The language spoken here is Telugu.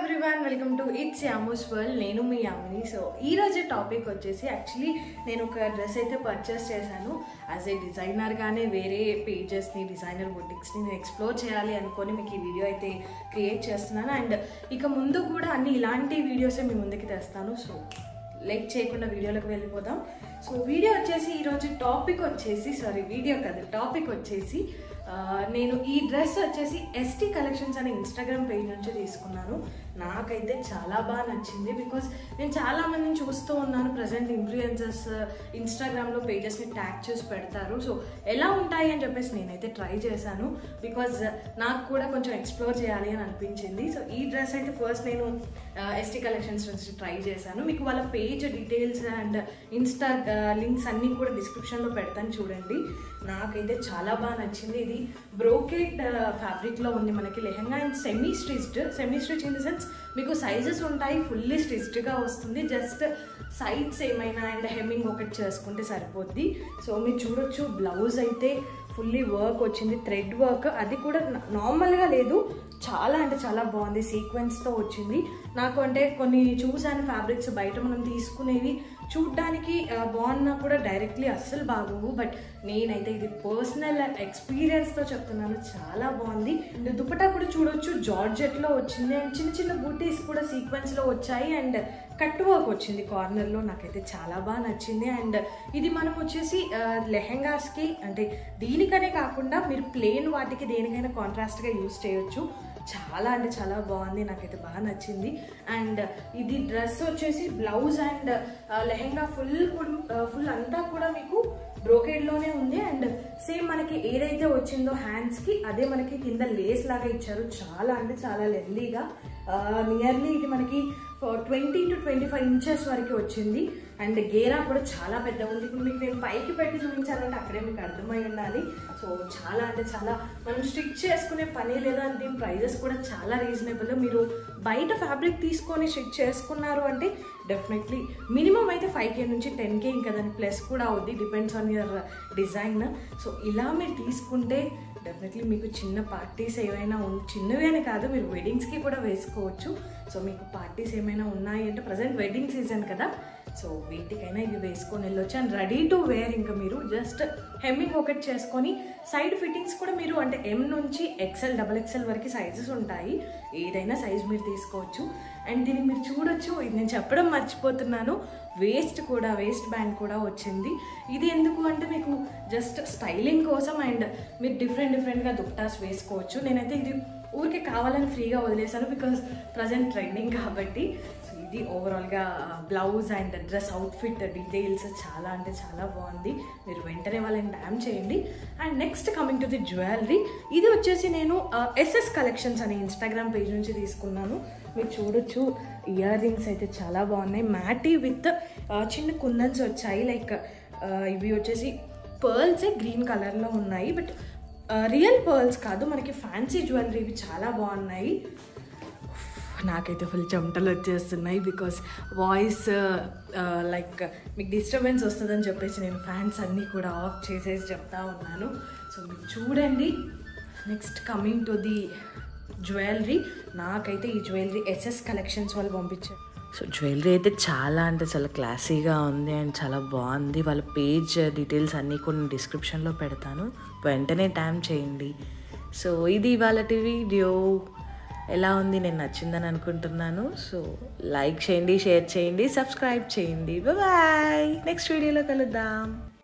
ఎవ్రీవన్ వెల్కమ్ టు ఇట్స్ యామోస్ వరల్డ్ నేను మీ యామిని సో ఈ రోజు టాపిక్ వచ్చేసి యాక్చువల్లీ నేను ఒక డ్రెస్ అయితే పర్చేస్ చేశాను యాజ్ ఏ డిజైనర్గానే వేరే పేజెస్ని డిజైనర్ బుటిక్స్ని నేను ఎక్స్ప్లోర్ చేయాలి అనుకొని మీకు ఈ వీడియో అయితే క్రియేట్ చేస్తున్నాను అండ్ ఇక ముందు కూడా అన్ని ఇలాంటి వీడియోసే మీ ముందుకి తెస్తాను సో లైక్ చేయకుండా వీడియోలోకి వెళ్ళిపోదాం సో వీడియో వచ్చేసి ఈరోజు టాపిక్ వచ్చేసి సారీ వీడియో కాదు టాపిక్ వచ్చేసి ఆ, నేను ఈ డ్రెస్ వచ్చేసి ఎస్టీ కలెక్షన్స్ అనే ఇన్స్టాగ్రామ్ పేజ్ నుంచి తీసుకున్నాను నాకైతే చాలా బాగా నచ్చింది బికాస్ నేను చాలా మందిని చూస్తూ ఉన్నాను ప్రజెంట్ ఇన్ఫ్లుయెన్సర్స్ ఇన్స్టాగ్రామ్లో పేజెస్ని ట్యాగ్ చేసి పెడతారు సో ఎలా ఉంటాయి అని చెప్పేసి నేనైతే ట్రై చేశాను బికాజ్ నాకు కూడా కొంచెం ఎక్స్ప్లోర్ చేయాలి అని అనిపించింది సో ఈ డ్రెస్ అయితే ఫస్ట్ నేను ఎస్టీ కలెక్షన్స్ నుంచి ట్రై చేశాను మీకు వాళ్ళ page details and insta links అన్నీ కూడా డిస్క్రిప్షన్లో పెడతాను చూడండి నాకైతే చాలా బాగా నచ్చింది ఇది బ్రోకెడ్ ఫ్యాబ్రిక్లో ఉంది మనకి lehenga and semi stitched semi stitch in the sense మీకు సైజెస్ ఉంటాయి ఫుల్లీ స్టిచ్డ్గా వస్తుంది జస్ట్ సైడ్స్ ఏమైనా అండ్ హెమ్మింగ్ ఒకటి చేసుకుంటే సరిపోద్ది సో మీరు చూడొచ్చు బ్లౌజ్ అయితే ఫుల్లీ వర్క్ వచ్చింది థ్రెడ్ వర్క్ అది కూడా నార్మల్గా లేదు చాలా అంటే చాలా బాగుంది సీక్వెన్స్తో వచ్చింది నాకు అంటే కొన్ని చూసాను ఫ్యాబ్రిక్స్ బయట మనం తీసుకునేవి చూడ్డానికి ఆ, బాగున్నా కూడా డైరెక్ట్లీ అస్సలు బాగోవు బట్ నేనైతే ఇది పర్సనల్ ఎక్స్పీరియన్స్తో చెప్తున్నాను చాలా బాగుంది అండ్ దుపట్టా కూడా చూడొచ్చు జార్జెట్లో వచ్చింది అండ్ చిన్న చిన్న బూటీస్ కూడా సీక్వెన్స్లో వచ్చాయి అండ్ కట్ వర్క్ వచ్చింది కార్నర్లో నాకైతే చాలా బాగా నచ్చింది అండ్ ఇది మనం వచ్చేసి ఆ, లెహెంగాస్కి అంటే దీనికనే కాకుండా మీరు ప్లేన్ వాటికి దేనికైనా కాంట్రాస్ట్గా యూస్ చేయొచ్చు చాలా అంటే చాలా బాగుంది నాకైతే బాగా నచ్చింది అండ్ ఇది డ్రెస్ వచ్చేసి blouse and lehenga full full అంతా కూడా మీకు బ్రోకెడ్లోనే ఉంది అండ్ సేమ్ మనకి ఏదైతే వచ్చిందో హ్యాండ్స్కి అదే మనకి కింద లేస్ లాగా ఇచ్చారు చాలా అంటే చాలా లెందీగా నియర్లీ ఇది మనకి twenty two twenty five inches వరకు వచ్చింది అండ్ గేరా కూడా చాలా పెద్ద ఉంది ఇప్పుడు మీకు నేను పైకి పెట్టి చూపించాలంటే అక్కడే మీకు అర్థమై ఉండాలి సో చాలా అంటే చాలా మనం స్టిచ్ చేసుకునే పని లేదా దీని ప్రైజెస్ కూడా చాలా రీజనబుల్ మీరు బయట ఫ్యాబ్రిక్ తీసుకొని స్టిచ్ చేసుకున్నారు అంటే డెఫినెట్లీ మినిమం అయితే ఫైవ్ కే నుంచి టెన్ కే ఇంకా దాని ప్లస్ కూడా అవుద్ది depends on your design so ఇలా మీరు తీసుకుంటే డెఫినెట్లీ మీకు చిన్న పార్టీస్ ఏమైనా ఉన్- చిన్నవి అని కాదు మీరు వెడ్డింగ్స్కి కూడా వేసుకోవచ్చు సో మీకు పార్టీస్ ఏమైనా ఉన్నాయి అంటే ప్రజెంట్ వెడ్డింగ్ సీజన్ కదా సో వీటికైనా ఇవి వేసుకొని వెళ్ళొచ్చు అండ్ రెడీ టు వేర్ ఇంకా మీరు జస్ట్ హెమ్మింగ్ ఒకటి చేసుకొని సైడ్ ఫిట్టింగ్స్ కూడా మీరు అంటే ఎం నుంచి ఎక్సెల్ డబల్ ఎక్సెల్ వరకు సైజెస్ ఉంటాయి ఏదైనా సైజ్ మీరు తీసుకోవచ్చు అండ్ దీన్ని మీరు చూడొచ్చు ఇది నేను చెప్పడం మర్చిపోతున్నాను వేస్ట్ కూడా వేస్ట్ బ్యాండ్ కూడా వచ్చింది ఇది ఎందుకు అంటే మీకు జస్ట్ స్టైలింగ్ కోసం అండ్ మీరు డిఫరెంట్ డిఫరెంట్గా దుప్టాస్ వేసుకోవచ్చు నేనైతే ఇది ఊరికే కావాలని ఫ్రీగా వదిలేసాను బికాస్ ప్రజెంట్ ట్రెండింగ్ కాబట్టి సో ఇది ఓవరాల్గా blouse and dress outfit details చాలా అంటే చాలా బాగుంది మీరు వెంటనే వాళ్ళని డ్యామ్ చేయండి and next coming to the jewellery ఇది వచ్చేసి నేను ఎస్ఎస్ కలెక్షన్స్ అనే ఇన్స్టాగ్రామ్ పేజ్ నుంచి తీసుకున్నాను మీరు చూడొచ్చు ఇయర్ రింగ్స్ అయితే చాలా బాగున్నాయి మ్యాటీ విత్ చిన్న కుందన్స్ వచ్చాయి లైక్ ఇవి వచ్చేసి పర్ల్స్ గ్రీన్ కలర్లో ఉన్నాయి బట్ రియల్ పర్ల్స్ కాదు మనకి ఫ్యాన్సీ జ్యువెలరీ ఇవి చాలా బాగున్నాయి నాకైతే ఫుల్ చెమటలు వచ్చేస్తున్నాయి బికాస్ వాయిస్ లైక్ మీకు డిస్టర్బెన్స్ వస్తుందని చెప్పేసి నేను ఫ్యాన్స్ అన్నీ కూడా ఆఫ్ చేసేసి చెప్తా ఉన్నాను సో మీరు చూడండి next coming to the jewellery నాకైతే ఈ జ్యువెలరీ ఎస్ఎస్ కలెక్షన్స్ వాళ్ళు పంపించారు సో జ్యువెలరీ అయితే చాలా అంటే చాలా క్లాసీగా ఉంది అండ్ చాలా బాగుంది వాళ్ళ పేజ్ డీటెయిల్స్ అన్నీ కూడా నేను డిస్క్రిప్షన్లో పెడతాను వెంటనే ట్యామ్ చేయండి సో ఇది ఇవాళ వీడియో ఎలా ఉంది నేను నచ్చిందని అనుకుంటున్నాను సో లైక్ చేయండి షేర్ చేయండి సబ్స్క్రైబ్ చేయండి బాయ్ నెక్స్ట్ వీడియోలో కలుద్దాం